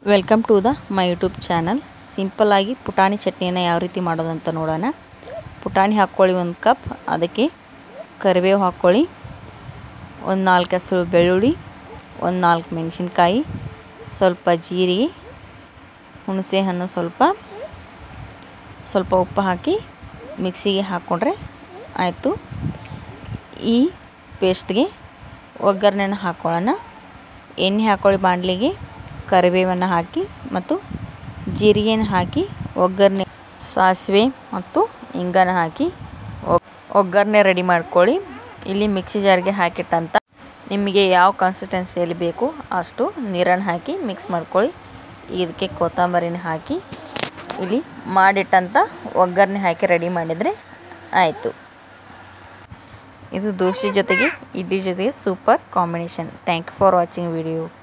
welcome to the my YouTube channel ಸಿಂಪಲ್ಲಾಗಿ ಪುಟಾಣಿ ಚಟ್ನಿಯನ್ನು ಯಾವ ರೀತಿ ಮಾಡೋದಂತ ನೋಡೋಣ ಪುಟಾಣಿ ಹಾಕ್ಕೊಳ್ಳಿ ಒಂದು ಕಪ್ ಅದಕ್ಕೆ ಕರಿಬೇವು ಹಾಕ್ಕೊಳ್ಳಿ ಒಂದು ನಾಲ್ಕು ಹಸಿರು ಬೆಳ್ಳುಳ್ಳಿ ಒಂದು ನಾಲ್ಕು ಮೆಣಸಿನ್ಕಾಯಿ ಸ್ವಲ್ಪ ಜೀರಿಗೆ ಹುಣಸೆ ಹಣ್ಣು ಸ್ವಲ್ಪ ಸ್ವಲ್ಪ ಉಪ್ಪು ಹಾಕಿ ಮಿಕ್ಸಿಗೆ ಹಾಕ್ಕೊಂಡ್ರೆ ಆಯಿತು ಈ ಪೇಸ್ಟ್ಗೆ ಒಗ್ಗರಣೆನ ಹಾಕ್ಕೊಳ್ಳೋಣ ಎಣ್ಣೆ ಹಾಕ್ಕೊಳ್ಳಿ ಬಾಣಲಿಗೆ ಕರಿಬೇವನ್ನು ಹಾಕಿ ಮತ್ತು ಜೀರಿಗೆನ ಹಾಕಿ ಒಗ್ಗರಣೆ ಸಾಸಿವೆ ಮತ್ತು ಹಿಂಗನ ಹಾಕಿ ಒಗ್ಗರಣೆ ರೆಡಿ ಮಾಡ್ಕೊಳ್ಳಿ ಇಲ್ಲಿ ಮಿಕ್ಸಿ ಜಾರ್ಗೆ ಹಾಕಿಟ್ಟಂತ ನಿಮಗೆ ಯಾವ ಕನ್ಸಿಸ್ಟೆನ್ಸಿಯಲ್ಲಿ ಬೇಕು ಅಷ್ಟು ನೀರನ್ನು ಹಾಕಿ ಮಿಕ್ಸ್ ಮಾಡ್ಕೊಳ್ಳಿ ಇದಕ್ಕೆ ಕೊತ್ತಂಬರಿನ ಹಾಕಿ ಇಲ್ಲಿ ಮಾಡಿಟ್ಟಂಥ ಒಗ್ಗರಣೆ ಹಾಕಿ ರೆಡಿ ಮಾಡಿದರೆ ಆಯಿತು ಇದು ದೋಸೆ ಜೊತೆಗೆ ಇಡ್ಲಿ ಜೊತೆಗೆ super combination thank you for watching video